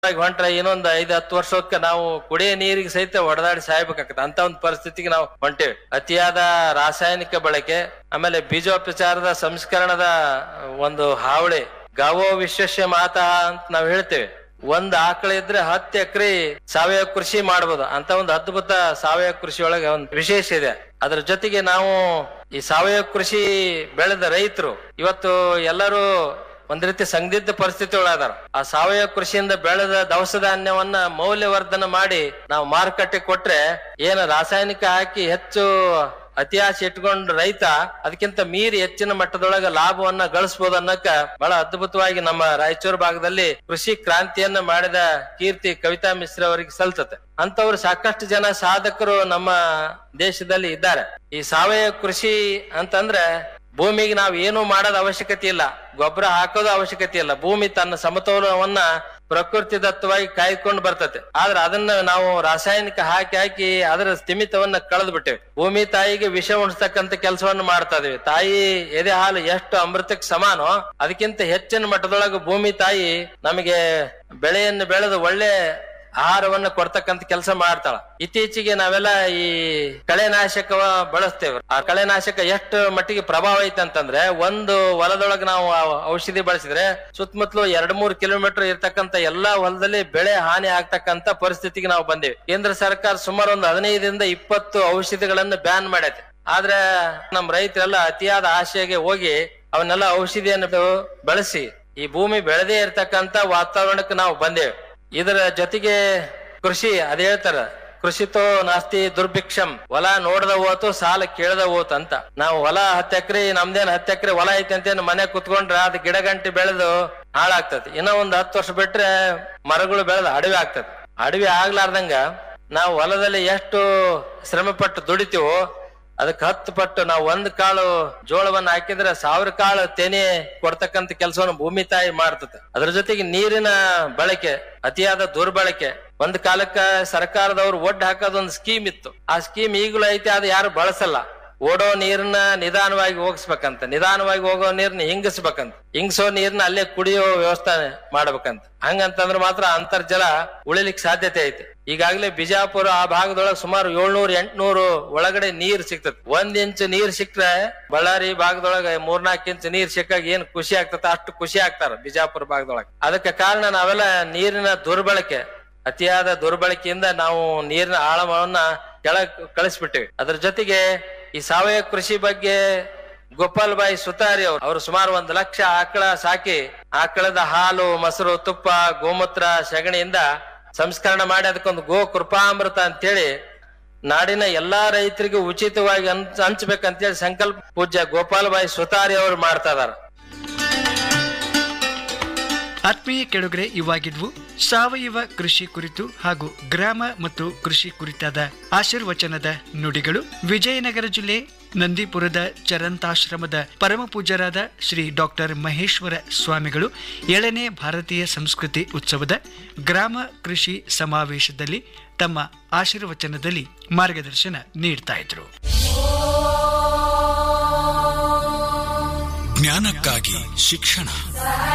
ಹೊಂಟ್ರೆ ಇನ್ನೊಂದ್ ಐದ್ ಹತ್ತು ವರ್ಷಕ್ಕೆ ನಾವು ಕುಡಿಯ ನೀರಿಗೆ ಸಹಿತ ಒಡೆದಾಡಿ ಸಾಯ್ಬೇಕಾಗತ್ತೆ ಅಂತ ಒಂದು ಪರಿಸ್ಥಿತಿಗೆ ನಾವು ಹೊಂಟೇವಿ ಅತಿಯಾದ ರಾಸಾಯನಿಕ ಬಳಕೆ ಆಮೇಲೆ ಬೀಜೋಪಚಾರದ ಸಂಸ್ಕರಣದ ಒಂದು ಹಾವಳಿ ಗಾವೋ ವಿಶ್ವಸ್ಯ ಮಾತಾ ಅಂತ ನಾವ್ ಹೇಳ್ತೇವೆ ಒಂದ್ ಆಕಳ ಇದ್ರೆ ಹತ್ತು ಎಕರೆ ಸಾವಯವ ಕೃಷಿ ಮಾಡಬಹುದು ಅಂತ ಒಂದು ಅದ್ಭುತ ಸಾವಯವ ಕೃಷಿ ಒಳಗೆ ಒಂದು ವಿಶೇಷ ಇದೆ ಅದ್ರ ಜೊತೆಗೆ ನಾವು ಈ ಸಾವಯವ ಕೃಷಿ ಬೆಳೆದ ರೈತರು ಇವತ್ತು ಎಲ್ಲರೂ ಒಂದ್ ರೀತಿ ಸಂದಿಗ್ಧ ಪರಿಸ್ಥಿತಿ ಒಳಗಾರ ಆ ಸಾವಯವ ಕೃಷಿಯಿಂದ ಬೆಳೆದ ದವಸ ಧಾನ್ಯವನ್ನ ಮೌಲ್ಯವರ್ಧನ ಮಾಡಿ ನಾವು ಮಾರುಕಟ್ಟೆ ಕೊಟ್ರೆ ಏನು ರಾಸಾಯನಿಕ ಹಾಕಿ ಹೆಚ್ಚು ಅತಿ ಆಸೆ ಇಟ್ಕೊಂಡು ರೈತ ಅದಕ್ಕಿಂತ ಮೀರಿ ಹೆಚ್ಚಿನ ಮಟ್ಟದೊಳಗ ಲಾಭವನ್ನ ಗಳಿಸಬಹುದು ಅನ್ನಕ ಬಹಳ ಅದ್ಭುತವಾಗಿ ನಮ್ಮ ರಾಯಚೂರು ಭಾಗದಲ್ಲಿ ಕೃಷಿ ಕ್ರಾಂತಿಯನ್ನ ಮಾಡಿದ ಕೀರ್ತಿ ಕವಿತಾ ಮಿಶ್ರ ಅವರಿಗೆ ಸಲ್ತತೆ ಅಂತವ್ರು ಸಾಕಷ್ಟು ಜನ ಸಾಧಕರು ನಮ್ಮ ದೇಶದಲ್ಲಿ ಇದ್ದಾರೆ ಈ ಸಾವಯವ ಕೃಷಿ ಅಂತಂದ್ರೆ ಭೂಮಿಗೆ ನಾವು ಏನು ಮಾಡೋದ ಅವಶ್ಯಕತೆ ಇಲ್ಲ ಗೊಬ್ಬರ ಹಾಕೋದು ಅವಶ್ಯಕತೆ ಇಲ್ಲ ಭೂಮಿ ತನ್ನ ಸಮತೋಲನವನ್ನ ಪ್ರಕೃತಿ ದತ್ತವಾಗಿ ಕಾಯ್ಕೊಂಡು ಬರ್ತತೆ ಆದ್ರೆ ಅದನ್ನ ನಾವು ರಾಸಾಯನಿಕ ಹಾಕಿ ಹಾಕಿ ಅದರ ಸ್ಥಿಮಿತವನ್ನ ಕಳೆದು ಬಿಟ್ಟೇವೆ ಭೂಮಿ ತಾಯಿಗೆ ವಿಷ ಉಣಿಸ್ತಕ್ಕಂತ ಕೆಲಸವನ್ನು ಮಾಡ್ತಾ ಇದೀವಿ ತಾಯಿ ಎದೆ ಹಾಲು ಎಷ್ಟು ಅಮೃತಕ್ಕೆ ಸಮಾನೋ ಅದಕ್ಕಿಂತ ಹೆಚ್ಚಿನ ಮಟ್ಟದೊಳಗೆ ಭೂಮಿ ತಾಯಿ ನಮಗೆ ಬೆಳೆಯನ್ನು ಬೆಳೆದು ಒಳ್ಳೆ ಆಹಾರವನ್ನ ಕೊಡ್ತಕ್ಕಂತ ಕೆಲಸ ಮಾಡ್ತಾಳ ಇತ್ತೀಚೆಗೆ ನಾವೆಲ್ಲ ಈ ಕಳೆನಾಶಕ ಬಳಸ್ತೇವೆ ಆ ಕಳೆನಾಶಕ ಎಷ್ಟು ಮಟ್ಟಿಗೆ ಪ್ರಭಾವ ಐತೆ ಅಂತಂದ್ರೆ ಒಂದು ಹೊಲದೊಳಗೆ ನಾವು ಆ ಔಷಧಿ ಬಳಸಿದ್ರೆ ಸುತ್ತಮುತ್ತಲು ಎರಡ್ ಮೂರ್ ಕಿಲೋಮೀಟರ್ ಇರ್ತಕ್ಕಂತ ಎಲ್ಲಾ ಹೊಲದಲ್ಲಿ ಬೆಳೆ ಹಾನಿ ಆಗ್ತಕ್ಕಂತ ಪರಿಸ್ಥಿತಿಗೆ ನಾವು ಬಂದೇವೆ ಕೇಂದ್ರ ಸರ್ಕಾರ ಸುಮಾರು ಒಂದು ಹದಿನೈದರಿಂದ ಇಪ್ಪತ್ತು ಔಷಧಿಗಳನ್ನ ಬ್ಯಾನ್ ಮಾಡೈತೆ ಆದ್ರೆ ನಮ್ ರೈತರೆಲ್ಲ ಅತಿಯಾದ ಆಶೆಗೆ ಹೋಗಿ ಅವನ್ನೆಲ್ಲ ಔಷಧಿಯನ್ನು ಬಳಸಿ ಈ ಭೂಮಿ ಬೆಳೆದೇ ಇರ್ತಕ್ಕಂತ ವಾತಾವರಣಕ್ಕೆ ನಾವು ಬಂದೇವೆ ಇದರ ಜೊತೆಗೆ ಕೃಷಿ ಅದೇ ಹೇಳ್ತಾರ ಕೃಷಿತೋ ನಾಸ್ತಿ ದುರ್ಭಿಕ್ಷಂ ಹೊಲ ನೋಡ್ದ ಹೋತು ಸಾಲ ಕೇಳ್ದ ಹೋತು ಅಂತ ನಾವು ಹೊಲ ಹತ್ತು ಎಕರೆ ನಮ್ದೇನ್ ಹತ್ತು ಎಕರೆ ಹೊಲ ಐತೆ ಅಂತೇನು ಮನೆ ಕುತ್ಕೊಂಡ್ರೆ ಅದು ಗಿಡ ಗಂಟೆ ಬೆಳೆದು ಹಾಳಾಗ್ತದೆ ಇನ್ನೂ ಒಂದ್ ಹತ್ತು ವರ್ಷ ಬಿಟ್ರೆ ಮರಗಳು ಬೆಳೆದು ಅಡವಿ ಆಗ್ತದೆ ಅಡವಿ ಆಗ್ಲಾರ್ದಂಗ ನಾವು ಹೊಲದಲ್ಲಿ ಎಷ್ಟು ಶ್ರಮ ಪಟ್ಟು ದುಡಿತೀವೋ ಅದಕ್ಕೆ ಹತ್ತು ಪಟ್ಟು ನಾವು ಒಂದ್ ಕಾಳು ಜೋಳವನ್ನ ಹಾಕಿದ್ರೆ ಸಾವಿರ ಕಾಳು ತೆನೆ ಕೊಡ್ತಕ್ಕಂತ ಕೆಲಸವನ್ನು ಭೂಮಿ ತಾಯಿ ಮಾಡ್ತದೆ ಅದ್ರ ಜೊತೆಗೆ ನೀರಿನ ಬಳಕೆ ಅತಿಯಾದ ದುರ್ಬಳಕೆ ಒಂದ್ ಕಾಲಕ್ಕ ಸರ್ಕಾರದವ್ರು ಒಡ್ಡು ಹಾಕೋದ್ ಒಂದು ಸ್ಕೀಮ್ ಇತ್ತು ಆ ಸ್ಕೀಮ್ ಈಗಲೂ ಐತೆ ಅದು ಯಾರು ಬಳಸಲ್ಲ ಓಡೋ ನೀರನ್ನ ನಿಧಾನವಾಗಿ ಹೋಗಿಸ್ಬೇಕಂತ ನಿಧಾನವಾಗಿ ಹೋಗೋ ನೀರ್ನ ಹಿಂಗಿಸ್ಬೇಕಂತ ಹಿಂಗ್ಸೋ ನೀರ್ನ ಅಲ್ಲೇ ಕುಡಿಯೋ ವ್ಯವಸ್ಥೆ ಮಾಡ್ಬೇಕಂತ ಹಂಗಂತಂದ್ರೆ ಮಾತ್ರ ಅಂತರ್ಜಲ ಉಳಿಲಿಕ್ಕೆ ಸಾಧ್ಯತೆ ಐತೆ ಈಗಾಗಲೇ ಬಿಜಾಪುರ ಆ ಭಾಗದೊಳಗೆ ಸುಮಾರು ಏಳ್ನೂರು ಎಂಟ್ನೂರು ಒಳಗಡೆ ನೀರ್ ಸಿಗ್ತದೆ ಒಂದ್ ಇಂಚ್ ನೀರ್ ಸಿಕ್ಕ್ರೆ ಬಳ್ಳಾರಿ ಭಾಗದೊಳಗೆ ಮೂರ್ನಾಲ್ಕು ಇಂಚ್ ನೀರ್ ಸಿಕ್ಕಾಗ ಏನ್ ಖುಷಿ ಆಗ್ತದ ಅಷ್ಟು ಖುಷಿ ಆಗ್ತಾರ ಬಿಜಾಪುರ ಭಾಗದೊಳಗೆ ಅದಕ್ಕೆ ಕಾರಣ ನಾವೆಲ್ಲ ನೀರಿನ ದುರ್ಬಳಕೆ ಅತಿಯಾದ ದುರ್ಬಳಕೆಯಿಂದ ನಾವು ನೀರಿನ ಆಳವನ್ನ ಕೆಳಗ್ ಕಳಿಸ್ಬಿಟ್ಟಿವಿ ಅದ್ರ ಜೊತೆಗೆ ಈ ಸಾವಯವ ಕೃಷಿ ಬಗ್ಗೆ ಗೋಪಾಲ್ ಬಾಯಿ ಸುತಾರಿ ಅವರು ಅವರು ಸುಮಾರು ಒಂದು ಲಕ್ಷ ಆಕಳ ಸಾಕಿ ಆಕಳದ ಹಾಲು ಮೊಸರು ತುಪ್ಪ ಗೋಮೂತ್ರ ಸಗಣಿಯಿಂದ ಸಂಸ್ಕರಣ ಮಾಡಿ ಅದಕ್ಕೊಂದು ಗೋ ಕೃಪಾಮೃತ ಅಂತೇಳಿ ನಾಡಿನ ಎಲ್ಲಾ ರೈತರಿಗೆ ಉಚಿತವಾಗಿ ಹಂಚ್ ಹಂಚ್ಬೇಕಂತೇಳಿ ಸಂಕಲ್ಪ ಪೂಜ್ಯ ಗೋಪಾಲ್ ಬಾಯಿ ಸುತಾರಿ ಅವರು ಮಾಡ್ತಾ ಇದಾರ ಆತ್ಮೀಯ ಕೆಳಗರೆ ಇವಾಗಿದ್ವು ಸಾವಯವ ಕೃಷಿ ಕುರಿತು ಹಾಗೂ ಗ್ರಾಮ ಮತ್ತು ಕೃಷಿ ಕುರಿತಾದ ಆಶೀರ್ವಚನದ ನುಡಿಗಳು ವಿಜಯನಗರ ಜಿಲ್ಲೆ ನಂದಿಪುರದ ಚರಂತಾಶ್ರಮದ ಪರಮ ಪೂಜ್ಯರಾದ ಶ್ರೀ ಡಾಕ್ಟರ್ ಮಹೇಶ್ವರ ಸ್ವಾಮಿಗಳು ಏಳನೇ ಭಾರತೀಯ ಸಂಸ್ಕೃತಿ ಉತ್ಸವದ ಗ್ರಾಮ ಕೃಷಿ ಸಮಾವೇಶದಲ್ಲಿ ತಮ್ಮ ಆಶೀರ್ವಚನದಲ್ಲಿ ಮಾರ್ಗದರ್ಶನ ನೀಡ್ತಾ ಇದ್ರು ಜ್ಞಾನಕ್ಕಾಗಿ ಶಿಕ್ಷಣ